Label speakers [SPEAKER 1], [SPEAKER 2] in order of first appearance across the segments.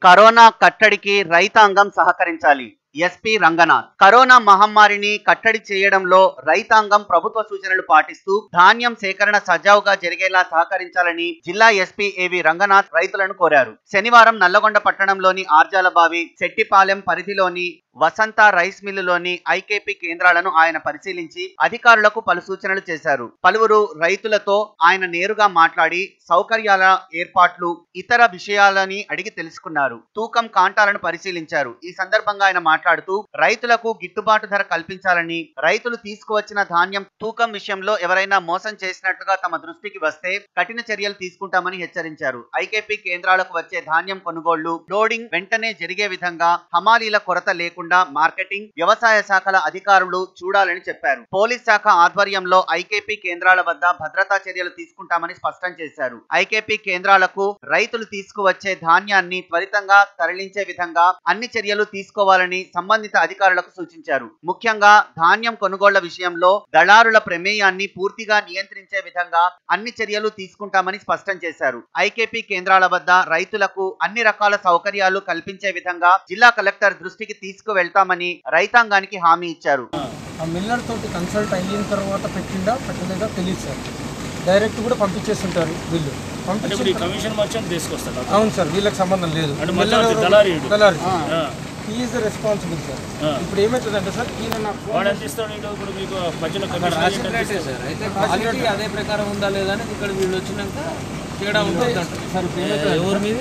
[SPEAKER 1] Corona కట్టడికి రైతాంగం సహకరించాలి ఎస్పీ రంగనాథ్ కరోనా మహమ్మారిని కట్టడి చేయడంలో రైతాంగం ప్రభుత్వ సూచనలు పాటిస్తూ ధాన్యం సేకరణ సజావుగా జరిగేలా సహకరించాలని జిల్లా ఎస్పీ ఏవి రంగనాథ్ రైతులను కోరారు శనివారం నల్లగొండ పట్టణంలోని ఆర్జాలబావి శెట్టిపాలెం పరిధిలోని వసంత రైస్ మిల్లులోని ఐకేపీ కేంద్రాలను ఆయన పరిశీలించి అధికారులకు పలు సూచనలు చేశారు పలువురు రైతులతో ఆయన నేరుగా మాట్లాడి సౌకర్యాల ఏర్పాట్లు ఇతర విషయాలని అడిగి తెలుసుకున్నారు తూకం కాంటాలను పరిశీలించారు ఈ సందర్భంగా ఆయన మాట్లాడుతూ రైతులకు గిట్టుబాటు ధర కల్పించాలని రైతులు తీసుకువచ్చిన ధాన్యం తూకం విషయంలో ఎవరైనా మోసం చేసినట్లుగా తమ దృష్టికి వస్తే కఠిన చర్యలు తీసుకుంటామని హెచ్చరించారు ఐకేపీ కేంద్రాలకు వచ్చే ధాన్యం కొనుగోళ్లు లోడింగ్ వెంటనే జరిగే విధంగా హమాలీల కొరత లేకుండా మార్కెటింగ్ వ్యవసాయ శాఖల అధికారులు చూడాలని చెప్పారు పోలీస్ శాఖ ఆధ్వర్యంలో ఐకేపీ కేంద్రాల వద్ద భద్రతా చర్యలు తీసుకుంటామని స్పష్టం చేశారు ఐకేపీ కేంద్రాలకు రైతులు తీసుకువచ్చే ధాన్యాన్ని త్వరితంగా తరలించే విధంగా అన్ని చర్యలు తీసుకోవాలని సంబంధిత అధికారులకు సూచించారు ముఖ్యంగా ధాన్యం కొనుగోళ్ల విషయంలో దళారుల ప్రమేయాన్ని పూర్తిగా నియంత్రించే విధంగా అన్ని చర్యలు తీసుకుంటామని స్పష్టం చేశారు ఐకేపీ కేంద్రాల వద్ద రైతులకు అన్ని రకాల సౌకర్యాలు కల్పించే విధంగా జిల్లా కలెక్టర్ దృష్టికి తీసుకువెళ్తామని రైతాంగానికి హామీ ఇచ్చారు
[SPEAKER 2] ఆ మిల్లర్ తోటి కన్సల్ట్ అయిన తర్వాత పెట్టిందా పెట్టలేదా తెలియదు సార్ డైరెక్ట్ కూడా పంపించేస్తుంటారు బిల్లు
[SPEAKER 3] అంటే ఇప్పుడు ఈ
[SPEAKER 2] పంపించి
[SPEAKER 3] కమిషన్ మర్చెంట్ తీసుకొస్తారు
[SPEAKER 2] అవును సార్ వీళ్ళకి సంబంధం లేదు
[SPEAKER 3] అంటే మధ్యవర్తి దళారీ వీడు.
[SPEAKER 2] దళారీ
[SPEAKER 3] ఆ.
[SPEAKER 2] ఈజ్ రెస్పాన్సిబుల్ సార్
[SPEAKER 3] ఆ.
[SPEAKER 2] ఇప్పుడు ఏమవుతుందంటే సార్ ఈయన నాకు ఫోన్
[SPEAKER 3] వాడు ఎంత ఇస్తాడు వీడు ఇప్పుడు మీకు మధ్యలో కమిషన్
[SPEAKER 4] రాసిన
[SPEAKER 3] ఏజెంట్ ఎంత
[SPEAKER 4] రేటే
[SPEAKER 3] ఇస్తాడు?
[SPEAKER 4] సార్ అయితే క్వాలిటీ అదే ప్రకారం ఉందా లేదా అనేది ఇక్కడ వీళ్ళు వచ్చినాక తేడా ఉంటుంది
[SPEAKER 2] సార్ ఇప్పుడు ఏమవుతుందంటే
[SPEAKER 4] ఎవరి మీద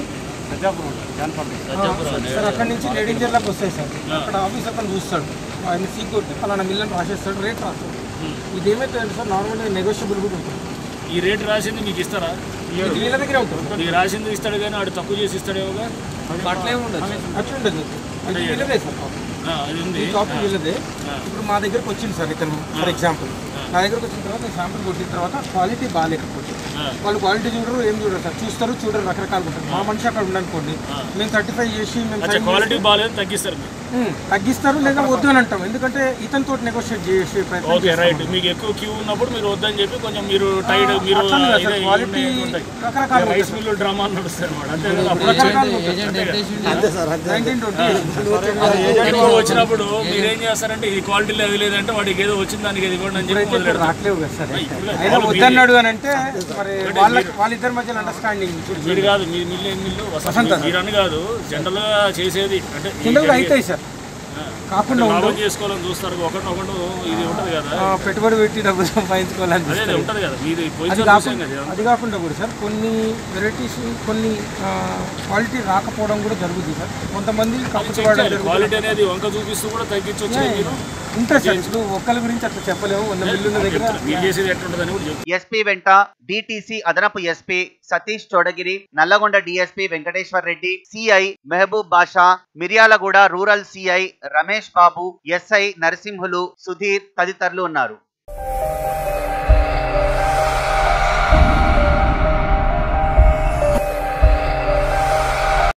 [SPEAKER 3] సత్యాపురం
[SPEAKER 2] సార్ అక్కడి నుంచి రెడింజర్లకు వస్తాయి సార్ అక్కడ ఆఫీస్ అతను చూస్తాడు ఆయన సీ కొట్టి ఫలానా మిల్లని రాసేస్తాడు రేట్ రాస్తాడు ఇది ఏమవుతుందంటే సార్ నార్మల్గా నెగోషియబుల్ కూడా ఉంటుంది
[SPEAKER 3] ఈ రేట్ రాసింది మీకు ఇస్తారా
[SPEAKER 2] ఇది వీళ్ళ దగ్గరే ఉంటుంది
[SPEAKER 3] మీకు రాసింది ఇస్తాడు కానీ వాడు తక్కువ చేసి ఇస్తాడేమోగా
[SPEAKER 4] అట్లే ఉండదు
[SPEAKER 2] అట్లా ఉండదు ఇది వీళ్ళదే సార్ కాపీ.
[SPEAKER 3] ఆ, అది ఉంది
[SPEAKER 2] ఈ కాపీ వీళ్ళదే ఇప్పుడు మా దగ్గరకు వచ్చింది సార్ ఇతను ఫర్ ఎగ్జాంపుల్ నా దగ్గరకు వచ్చిన తర్వాత నేను శాంపుల్ కొట్టిన తర్వాత క్వాలిటీ బాగాలేకపోతే
[SPEAKER 3] ఆ.
[SPEAKER 2] వాళ్ళు క్వాలిటీ చూడరు ఏం చూడరు సార్ చూస్తారు చూడరు రకరకాలు ఉంటుంది మా మనిషి అక్కడ ఉండనుకోండి మేము థర్టీ ఫైవ్ చేసి మేము
[SPEAKER 3] అచ్చా
[SPEAKER 2] sign
[SPEAKER 3] క్వాలిటీ బాగాలేదు తగ్గిస్తారు మీరు
[SPEAKER 2] ఉమ్, తగ్గిస్తారు లేదా వద్దు అని అంటాం ఎందుకంటే ఇతనితో నెగోషియేట్ చేసే ప్రయత్నం
[SPEAKER 3] ఓకే రైట్ మీకు ఎక్కువ క్యూ ఉన్నప్పుడు మీరు వద్దని చెప్పి కొంచెం మీరు టైడ్ మీరు
[SPEAKER 2] అట్లనే కదా సార్,
[SPEAKER 3] ఇదే-
[SPEAKER 2] quality
[SPEAKER 3] ఇవన్నీ ఉంటాయి.
[SPEAKER 2] రకరకాలు
[SPEAKER 3] రైస్ మిల్లు డ్రామా నడుస్తారు అన్నమాట. అంతే కదా అప్పుడు
[SPEAKER 2] రకరకాలు
[SPEAKER 4] ఏజెంట్ ఎంత వేసిండు?
[SPEAKER 2] నైన్టీన్ ట్వంటీ
[SPEAKER 3] ఎక్కువ వచ్చినప్పుడు మీరు ఏం చేస్తారంటే ఇది క్వాలిటీ లేదు లేదంటే వాడికి ఏదో వచ్చింది దానికి ఇది ఇవ్వండి అని చెప్పి
[SPEAKER 2] ఇప్పుడైతే ఇప్పుడు
[SPEAKER 3] మొదలెడతారు.
[SPEAKER 2] రావట్లేవు కదా సార్
[SPEAKER 3] ఇప్పుడు
[SPEAKER 2] అయినా
[SPEAKER 3] వాళ్ళు
[SPEAKER 2] వద్దన్నాడు అని అంటే మరి వాళ్ళ వాళ్ళిద్దరి మధ్య అండర్స్టాండింగ్
[SPEAKER 3] మీరు కాదు మీ మిల్లు ఏం మిల్లు వసంత మీరు అని కాదు జనరల్ గా చేసేది అంటే ఈ
[SPEAKER 2] కిందగా
[SPEAKER 3] జరిగే-
[SPEAKER 2] అవుతాయి సార్
[SPEAKER 3] ఆ.
[SPEAKER 2] కాకుండా
[SPEAKER 3] లాభం
[SPEAKER 2] ఉండవు
[SPEAKER 3] చేసుకోవాలని చూస్తారు ఒకటి ఒకటి ఇది ఉంటది కదా
[SPEAKER 2] ఆ, పెట్టుబడి పెట్టి డబ్బులు సంపాదించుకోవాలని
[SPEAKER 3] అదే అదే ఉంటది కదా మీరు
[SPEAKER 2] అది
[SPEAKER 3] పొజిషన్ చూసాం
[SPEAKER 2] కాకుండా
[SPEAKER 3] కదా
[SPEAKER 2] అది కాకుండా కూడా సార్ కొన్ని వెరైటీస్ కొన్ని క్వాలిటీ రాకపోవడం కూడా జరుగుతుంది సార్ కొంతమంది కప్పుకోవడం జరుగుతుంది
[SPEAKER 3] క్వాలిటీ అనేది వంక చూపిస్తూ కూడా తగ్గించవచ్చు మీరు
[SPEAKER 2] ఉంటుంది సార్ ఇప్పుడు ఒక్కరి గురించి అట్లా చెప్పలేము వంద మిల్లుల దగ్గర
[SPEAKER 3] మీరు చేసేది ఎట్లుంటదని కూడా చెప్పు
[SPEAKER 1] ఎస్పీ వెంట డిటిసి అదనపు SP Satish Chodagiri Nalgonda DSP Venkateshwar Reddy CI Mehboob Basha Miryalaguda rural CI Ramesh Babu SI Narasimhulu Sudheer తదితరులు ఉన్నారు